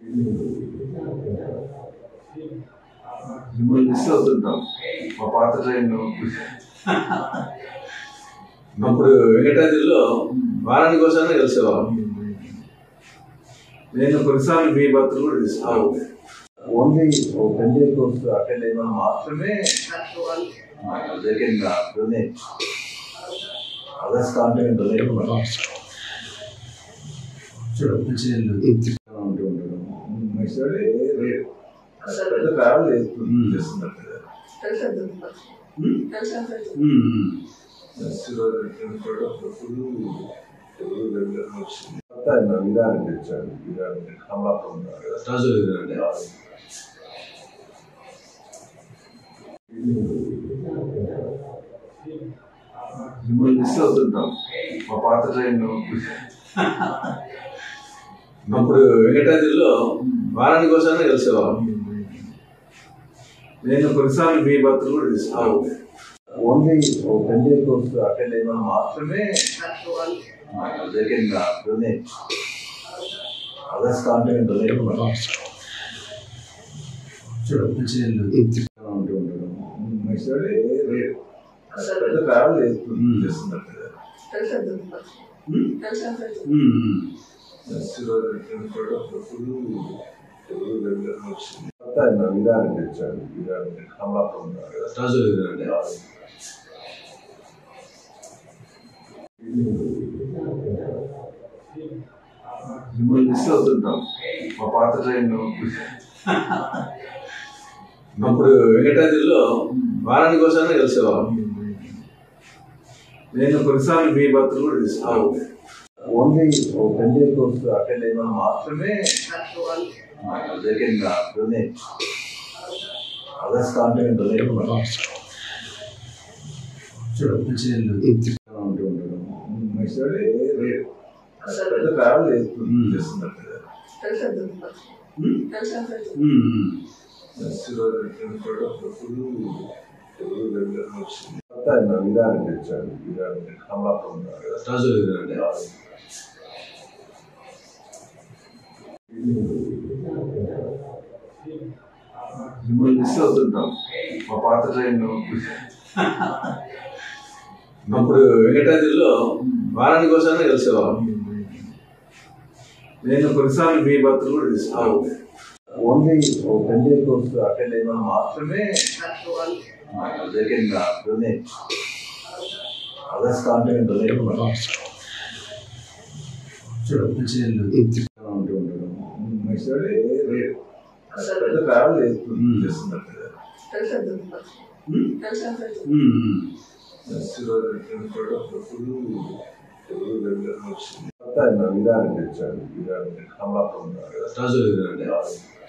మిమ్మల్ని మిస్ అవుతుంటాం మా పాత ట్రైన్ అప్పుడు వెంకటాద్రిలో వారానికి కోసానే కలిసేవాళ్ళం నేను కొన్నిసార్లు మీ బర్త్లు కూడా తీసుకున్నాను only ten days course attend అయిన మాత్రమే జరిగిన డొనేట్ అదర్స్ కాంటినెంట్ లేదు చూడు మంచిగా ఉంటూ ఉంటాడు నెక్స్ట్ రేట్ పెద్ద ట్రావెల్ చేస్తున్నారు కదా నెక్స్ట్ రోజు రిటర్న్ కూడా అప్పుడు తెలుగు దగ్గర వచ్చింది ఆయన విధానం తెచ్చాడు విధానం కమలాపురం ఉన్నారు కదా రాజు గారు మిమ్మల్ని మిస్ అవుతుంటాం మా పాత ట్రైన్ అప్పుడు వెంకటాద్రిలో వారానికి కోసానే కలిసేవాళ్ళం నేను కొన్నిసార్లు మీ బర్త్లు కూడా తీసుకున్నాను only ten days course attend అయిన మాత్రమే జరిగిన డొనేట్ అదర్స్ కాంటినెంట్ లేదు చూడు మంచిగా ఉంటూ ఉంటాడు నెక్స్ట్ రేట్ పెద్ద ట్రావెల్ చేస్తున్నారు కదా నెక్స్ట్ రోజు రిటర్న్ కూడా అప్పుడు తెలుగు దగ్గర వచ్చింది ఆయన విధానం తెచ్చాడు విధానం కమలాపురం ఉన్నారు కదా రాజు గారు మిమ్మల్ని మిస్ అవుతుంటాం మా పాత ట్రైన్ అప్పుడు వెంకటాద్రిలో వారానికి కోసానే కలిసేవాళ్ళం నేను కొన్నిసార్లు మీ బర్త్లు కూడా తీసుకున్నాను only ten days course attend అయిన మాత్రమే జరిగిన డొనేట్ అదర్స్ కాంటినెంట్ లేదు చూడు మంచిగా ఉంటూ ఉంటాడు నెక్స్ట్ రేట్ పెద్ద ట్రావెల్ చేస్తున్నారు కదా నెక్స్ట్ రోజు రిటర్న్ కూడా అప్పుడు తెలుగు దగ్గర వచ్చింది ఆయన విధానం తెచ్చాడు విధానం కమలాపురం ఉన్నారు కదా రాజు గారు మిమ్మల్ని మిస్ అవుతుంటాం మా పాత ట్రైన్ అప్పుడు వెంకటాద్రిలో వారానికి కోసానే కలిసేవాళ్ళం నేను కొన్నిసార్లు మీ బర్త్లు కూడా తీసుకున్నాను only ten days course attend అయిన మాత్రమే జరిగిన డొనేట్ అదర్స్ కాంటినెంట్ లేదు చూడు మంచిగా ఉంటూ ఉంటాడు నెక్స్ట్ రేట్ పెద్ద ట్రావెల్ చేస్తున్నారు కదా నెక్స్ట్ రోజు రిటర్న్ కూడా అప్పుడు తెలుగు దగ్గర వచ్చింది ఆయన విధానం తెచ్చాడు విధానం కమలాపురం ఉన్నారు కదా రాజు గారు